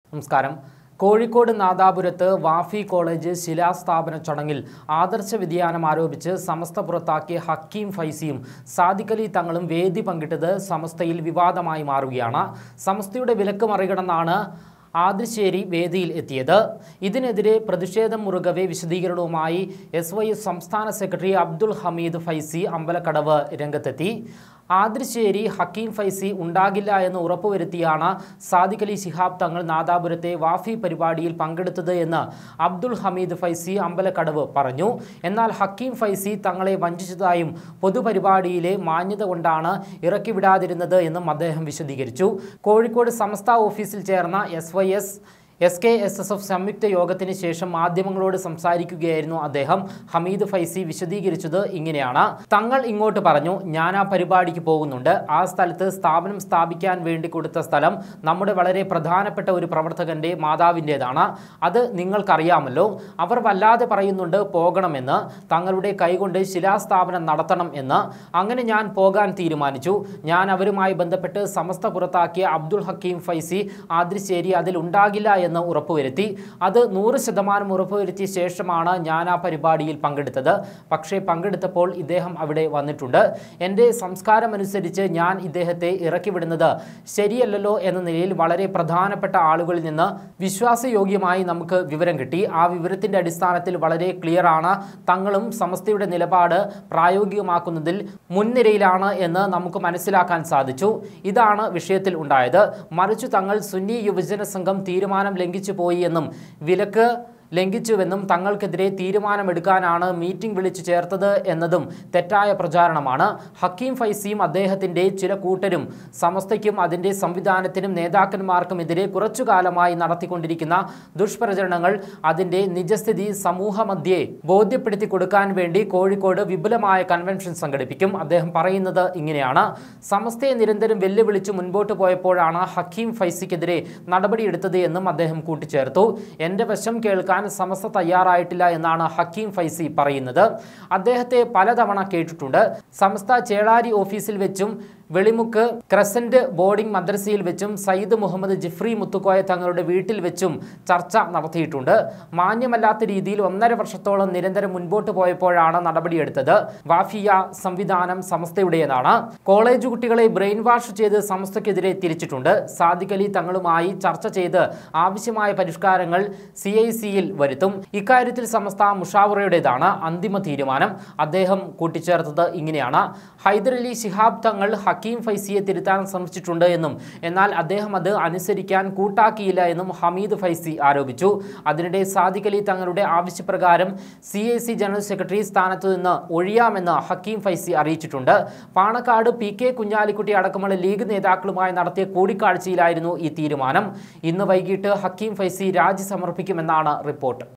നമസ്കാരം കോഴിക്കോട് നാദാപുരത്ത് വാഫി കോളേജ് ശിലാസ്ഥാപന ചടങ്ങിൽ ആദർശ വ്യതിയാനം ആരോപിച്ച് സമസ്ത പുറത്താക്കിയ ഹക്കീം ഫൈസിയും സാദിഖ് അലി തങ്ങളും വേദി പങ്കിട്ടത് സമസ്തയിൽ വിവാദമായി മാറുകയാണ് സമസ്തയുടെ വിലക്ക് മറികടന്നാണ് ആദിശ്ശേരി വേദിയിൽ എത്തിയത് ഇതിനെതിരെ പ്രതിഷേധം മുറുകവെ വിശദീകരണവുമായി എസ് വൈ എസ് സംസ്ഥാന സെക്രട്ടറി അബ്ദുൽ ഹമീദ് ഫൈസി അമ്പലക്കടവ് രംഗത്തെത്തി ആദിശ്ശേരി ഹക്കീം ഫൈസി ഉണ്ടാകില്ല എന്ന് ഉറപ്പുവരുത്തിയാണ് സാദിഖ് അലി ശിഹാബ് തങ്ങൾ നാദാപുരത്തെ വാഫി പരിപാടിയിൽ പങ്കെടുത്തത് എന്ന് അബ്ദുൽ ഹമീദ് ഫൈസി അമ്പലക്കടവ് പറഞ്ഞു എന്നാൽ ഹക്കീം ഫൈസി തങ്ങളെ വഞ്ചിച്ചതായും പൊതുപരിപാടിയിലെ മാന്യത കൊണ്ടാണ് ഇറക്കിവിടാതിരുന്നത് എന്നും അദ്ദേഹം വിശദീകരിച്ചു കോഴിക്കോട് സമസ്ത ഓഫീസിൽ ചേർന്ന S Y S S K S S F സംയുക്ത യോഗത്തിന് ശേഷം മാധ്യമങ്ങളോട് സംസാരിക്കുകയായിരുന്നു അദ്ദേഹം ഹമീദ് ഫൈസി വിശദീകരിച്ചത് ഇങ്ങനെയാണ് തങ്ങൾ ഇങ്ങോട്ട് പറഞ്ഞു ഞാൻ ആ പരിപാടിക്ക് പോകുന്നുണ്ട് ആ സ്ഥലത്ത് സ്ഥാപനം സ്ഥാപിക്കാൻ വേണ്ടി കൊടുത്ത സ്ഥലം നമ്മുടെ വളരെ പ്രധാനപ്പെട്ട ഒരു പ്രവർത്തകന്റെ മാതാവിൻ്റെതാണ് അത് നിങ്ങൾക്കറിയാമല്ലോ അവർ വല്ലാതെ പറയുന്നുണ്ട് പോകണമെന്ന് തങ്ങളുടെ കൈകൊണ്ട് ശിലാസ്ഥാപനം നടത്തണം എന്ന് അങ്ങനെ ഞാൻ പോകാൻ തീരുമാനിച്ചു ഞാൻ അവരുമായി ബന്ധപ്പെട്ട് സമസ്ത പുറത്താക്കിയ അബ്ദുൾ ഹക്കീം ഫൈസി ആദ്രിശ്ശേരി അതിൽ ഉണ്ടാകില്ല എന്ന് ഉറപ്പുവരുത്തി അത് നൂറ് ശതമാനം ഉറപ്പുവരുത്തിയ ശേഷമാണ് ഞാൻ ആ പരിപാടിയിൽ പങ്കെടുത്തത് പക്ഷേ പങ്കെടുത്തപ്പോൾ ഇദ്ദേഹം അവിടെ വന്നിട്ടുണ്ട് എൻ്റെ സംസ്കാരമനുസരിച്ച് ഞാൻ ഇദ്ദേഹത്തെ ഇറക്കിവിടുന്നത് ശരിയല്ലല്ലോ എന്ന നിലയിൽ വളരെ പ്രധാനപ്പെട്ട ആളുകളിൽ നിന്ന് വിശ്വാസയോഗ്യമായി നമുക്ക് വിവരം കിട്ടി ആ വിവരത്തിൻ്റെ അടിസ്ഥാനത്തിൽ വളരെ ക്ലിയർ ആണ് തങ്ങളും സമസ്തയുടെ നിലപാട് പ്രായോഗികമാക്കുന്നതിൽ മുൻനിരയിലാണ് എന്ന് നമുക്ക് മനസ്സിലാക്കാൻ സാധിച്ചു ഇതാണ് വിഷയത്തിൽ ഉണ്ടായത് മറിച്ച് തങ്ങൾ സുന്നി യുവജന സംഘം തീരുമാനം ലംഘിച്ചു പോയി എന്നും വിലക്ക് ലംഘിച്ചുവെന്നും തങ്ങൾക്കെതിരെ തീരുമാനമെടുക്കാനാണ് മീറ്റിംഗ് വിളിച്ചു ചേർത്തത് എന്നതും തെറ്റായ പ്രചാരണമാണ് ഹക്കീം ഫൈസിയും അദ്ദേഹത്തിൻ്റെ ചില കൂട്ടരും സമസ്തയ്ക്കും അതിൻ്റെ സംവിധാനത്തിനും നേതാക്കന്മാർക്കും എതിരെ കുറച്ചു കാലമായി നടത്തിക്കൊണ്ടിരിക്കുന്ന ദുഷ്പ്രചരണങ്ങൾ അതിൻ്റെ നിജസ്ഥിതി സമൂഹമധ്യേ ബോധ്യപ്പെടുത്തി കൊടുക്കാൻ വേണ്ടി കോഴിക്കോട് വിപുലമായ കൺവെൻഷൻ സംഘടിപ്പിക്കും അദ്ദേഹം പറയുന്നത് ഇങ്ങനെയാണ് സമസ്തയെ നിരന്തരം വെല്ലുവിളിച്ച് മുൻപോട്ട് പോയപ്പോഴാണ് ഹക്കീം ഫൈസിക്കെതിരെ നടപടിയെടുത്തത് എന്നും അദ്ദേഹം കൂട്ടിച്ചേർത്തു എൻ്റെ വശം കേൾക്കാൻ സമസ്ത തയ്യാറായിട്ടില്ല എന്നാണ് ഹക്കീം ഫൈസി പറയുന്നത് അദ്ദേഹത്തെ പലതവണ കേട്ടിട്ടുണ്ട് സമസ്ത ചേളാരി ഓഫീസിൽ വെച്ചും വെളിമുക്ക് ക്രസന്റ് ബോർഡിംഗ് മദ്രസയിൽ വെച്ചും സയ്യിദ് മുഹമ്മദ് ജിഫ്രി മുത്തുക്കോയ തങ്ങളുടെ വീട്ടിൽ വെച്ചും ചർച്ച നടത്തിയിട്ടുണ്ട് മാന്യമല്ലാത്ത രീതിയിൽ ഒന്നര വർഷത്തോളം നിരന്തരം മുൻപോട്ട് പോയപ്പോഴാണ് നടപടിയെടുത്തത് വാഫിയ സംവിധാനം സമസ്തയുടേതാണ് കോളേജ് കുട്ടികളെ ബ്രെയിൻ വാഷ് ചെയ്ത് സമസ്തയ്ക്കെതിരെ തിരിച്ചിട്ടുണ്ട് സാദിഖ് അലി തങ്ങളുമായി ചർച്ച ചെയ്ത് ആവശ്യമായ പരിഷ്കാരങ്ങൾ സി ഐ സിയിൽ വരുത്തും ഇക്കാര്യത്തിൽ സമസ്ത മുഷാവറയുടേതാണ് അന്തിമ തീരുമാനം അദ്ദേഹം കൂട്ടിച്ചേർത്തത് ഇങ്ങനെയാണ് ഹൈദരലി ശിഹാബ് തങ്ങൾ ഹക്കീം ഫൈസിയെ തിരുത്താൻ ശ്രമിച്ചിട്ടുണ്ട് എന്നും എന്നാൽ അദ്ദേഹം അത് അനുസരിക്കാൻ കൂട്ടാക്കിയില്ല എന്നും ഹമീദ് ഫൈസി ആരോപിച്ചു അതിനിടെ സാദിഖ് അലി തങ്ങളുടെ ആവശ്യപ്രകാരം C I C general secretary സ്ഥാനത്തു നിന്ന് ഒഴിയാമെന്ന് ഹക്കീം ഫൈസി അറിയിച്ചിട്ടുണ്ട് പാണക്കാട് പി കെ കുഞ്ഞാലിക്കുട്ടി അടക്കമുള്ള ലീഗ് നേതാക്കളുമായി നടത്തിയ കൂടിക്കാഴ്ചയിലായിരുന്നു ഈ തീരുമാനം ഇന്ന് വൈകിട്ട് ഹക്കീം ഫൈസി രാജി സമർപ്പിക്കുമെന്നാണ് റിപ്പോർട്ട്